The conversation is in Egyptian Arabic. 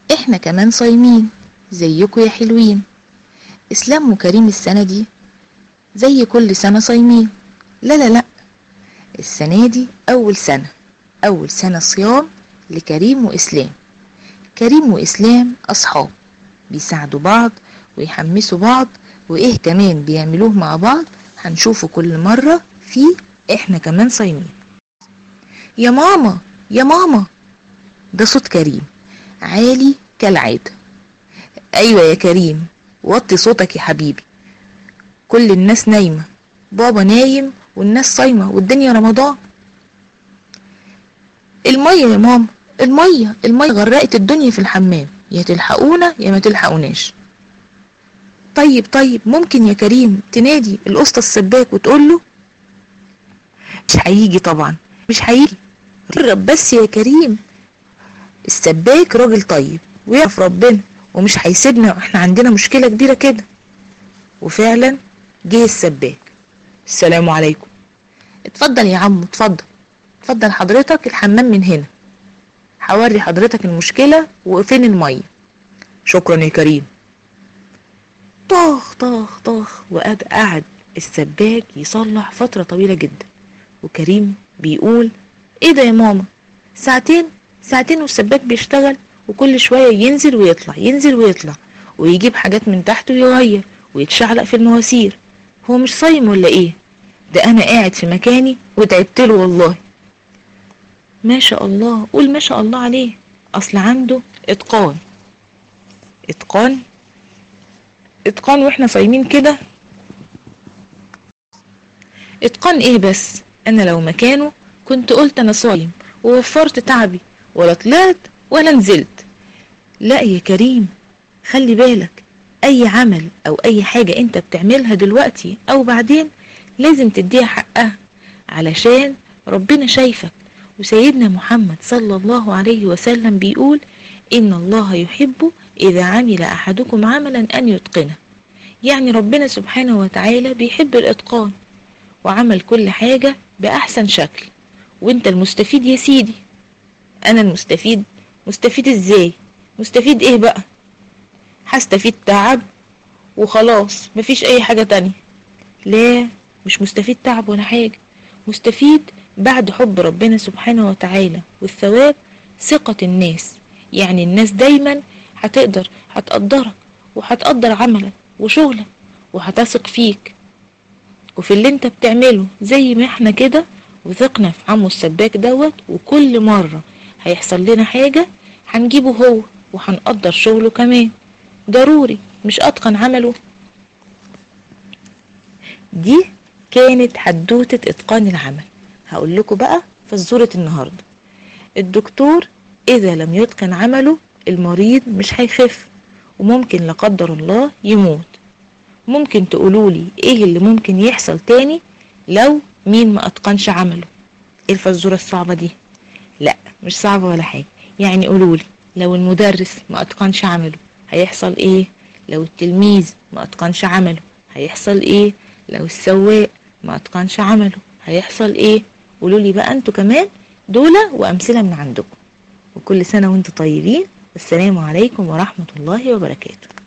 احنا كمان صايمين زيكم يا حلوين اسلام وكريم السنة دي زي كل سنة صايمين لا لا لا السنة دي أول سنة أول سنة صيام لكريم وإسلام كريم وإسلام أصحاب بيساعدوا بعض ويحمسوا بعض وإيه كمان بيعملوه مع بعض هنشوفه كل مرة في إحنا كمان صايمين يا ماما يا ماما ده صوت كريم عالي كالعادة أيوة يا كريم وطي صوتك يا حبيبي كل الناس نايمة بابا نايم والناس صايمة والدنيا رمضان المية يا ماما المية المية غرقت الدنيا في الحمام يا تلحقونا يا ما تلحقوناش طيب طيب ممكن يا كريم تنادي الأسطى السباك وتقول له مش هيجي طبعا مش هيجي جرب بس يا كريم السباك راجل طيب ويعرف ربنا ومش هيسيبنا واحنا عندنا مشكلة كبيرة كده وفعلا جه السباك السلام عليكم اتفضل يا عم اتفضل اتفضل حضرتك الحمام من هنا هوري حضرتك المشكلة وفين المية شكرا يا كريم طاخ طاخ طاخ وقعد قعد السباك يصلح فترة طويلة جدا وكريم بيقول ايه ده يا ماما ساعتين ساعتين والسباك بيشتغل وكل شوية ينزل ويطلع ينزل ويطلع ويجيب حاجات من تحت ويغير ويتشعلق في المواسير هو مش صايم ولا ايه ده انا قاعد في مكاني وتعبت له والله ما شاء الله قول ما شاء الله عليه اصل عنده اتقان اتقان اتقان واحنا صايمين كده اتقان ايه بس انا لو مكانه كنت قلت انا صايم ووفرت تعبي ولا طلعت ولا نزلت لا يا كريم خلي بالك اي عمل او اي حاجة انت بتعملها دلوقتي او بعدين لازم تديها حقها علشان ربنا شايفك وسيدنا محمد صلى الله عليه وسلم بيقول إن الله يحب إذا عمل أحدكم عملا أن يتقنه يعني ربنا سبحانه وتعالى بيحب الإتقان وعمل كل حاجة بأحسن شكل وانت المستفيد يا سيدي أنا المستفيد مستفيد إزاي مستفيد إيه بقى هستفيد تعب وخلاص مفيش أي حاجة تانية لا مش مستفيد تعب ولا حاجة مستفيد بعد حب ربنا سبحانه وتعالى والثواب ثقة الناس يعني الناس دايما هتقدر هتقدرك وهتقدر عملك وشغلك وهتثق فيك وفي اللي انت بتعمله زي ما احنا كده وثقنا في عمو السباك دوت وكل مرة هيحصل لنا حاجة هنجيبه هو وهنقدر شغله كمان ضروري مش اتقن عمله دي كانت حدوتة اتقان العمل هقول لكم بقى فزورة النهاردة الدكتور اذا لم يتقن عمله المريض مش هيخف وممكن لا قدر الله يموت ممكن تقولولي ايه اللي ممكن يحصل تاني لو مين ما اتقنش عمله ايه الفزورة الصعبة دي لا مش صعبة ولا حاجة يعني قولولي لو المدرس ما اتقنش عمله هيحصل ايه لو التلميذ ما اتقنش عمله هيحصل ايه لو السواق ما اتقنش عمله هيحصل ايه قولولي بقى انتوا كمان دولة وامثلة من عندكم وكل سنة وانتوا طيبين والسلام عليكم ورحمة الله وبركاته